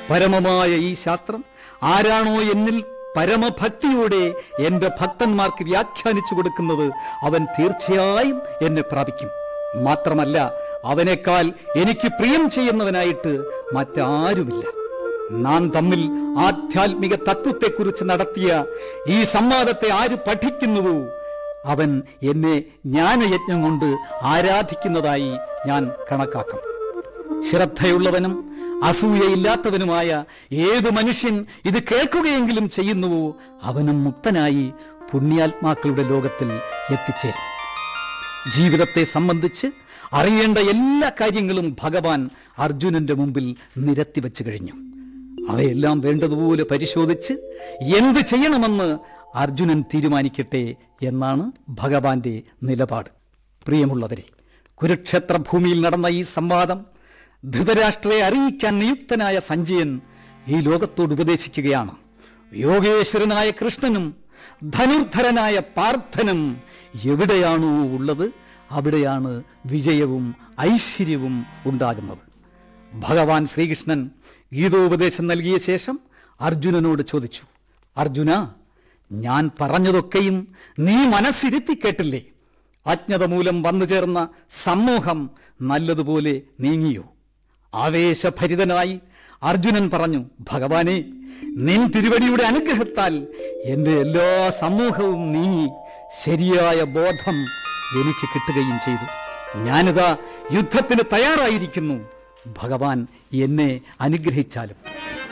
പരമമായ ഈ ശാസ്ത്രം ആരാണോ എന്നിൽ പരമഭക്തിയോടെ എന്റെ ഭക്തന്മാർക്ക് വ്യാഖ്യാനിച്ചു കൊടുക്കുന്നത് അവൻ തീർച്ചയായും എന്നെ പ്രാപിക്കും മാത്രമല്ല അവനേക്കാൾ എനിക്ക് പ്രിയം ചെയ്യുന്നവനായിട്ട് മറ്റാരുമില്ല നാം തമ്മിൽ ആധ്യാത്മിക തത്വത്തെക്കുറിച്ച് നടത്തിയ ഈ സംവാദത്തെ ആര് പഠിക്കുന്നുവോ അവൻ എന്നെ ജ്ഞാനയജ്ഞം കൊണ്ട് ആരാധിക്കുന്നതായി ഞാൻ കണക്കാക്കും ശ്രദ്ധയുള്ളവനും അസൂയയില്ലാത്തവനുമായ ഏത് മനുഷ്യൻ ഇത് കേൾക്കുകയെങ്കിലും ചെയ്യുന്നുവോ അവനും മുക്തനായി പുണ്യാത്മാക്കളുടെ ലോകത്തിൽ എത്തിച്ചേരും ജീവിതത്തെ സംബന്ധിച്ച് അറിയേണ്ട എല്ലാ കാര്യങ്ങളും ഭഗവാൻ അർജുനന്റെ മുമ്പിൽ നിരത്തിവെച്ചു കഴിഞ്ഞു അവയെല്ലാം വേണ്ടതുപോലെ പരിശോധിച്ച് എന്ത് ചെയ്യണമെന്ന് അർജുനൻ തീരുമാനിക്കട്ടെ എന്നാണ് ഭഗവാന്റെ നിലപാട് പ്രിയമുള്ളവരെ കുരുക്ഷേത്ര ഭൂമിയിൽ നടന്ന ഈ സംവാദം ധൃതരാഷ്ട്രയെ അറിയിക്കാൻ നിയുക്തനായ സഞ്ജയൻ ഈ ലോകത്തോട് ഉപദേശിക്കുകയാണ് യോഗേശ്വരനായ കൃഷ്ണനും ധനുർധരനായ പാർത്ഥനും എവിടെയാണോ ഉള്ളത് അവിടെയാണ് വിജയവും ഐശ്വര്യവും ഉണ്ടാകുന്നത് ഭഗവാൻ ശ്രീകൃഷ്ണൻ ഗീതോപദേശം നൽകിയ ശേഷം അർജുനനോട് ചോദിച്ചു അർജുന ഞാൻ പറഞ്ഞതൊക്കെയും നീ മനസ്സിരുത്തി കേട്ടില്ലേ അജ്ഞത മൂലം വന്നു ചേർന്ന സമൂഹം നല്ലതുപോലെ നീങ്ങിയോ ആവേശഭരിതനായി അർജുനൻ പറഞ്ഞു ഭഗവാനെ നിൻ തിരുവടിയുടെ അനുഗ്രഹത്താൽ എന്റെ എല്ലാ സമൂഹവും നീങ്ങി ശരിയായ ബോധം എനിക്ക് കിട്ടുകയും ചെയ്തു ഞാനിതാ യുദ്ധത്തിന് തയ്യാറായിരിക്കുന്നു ഭഗവാൻ എന്നെ അനുഗ്രഹിച്ചാലും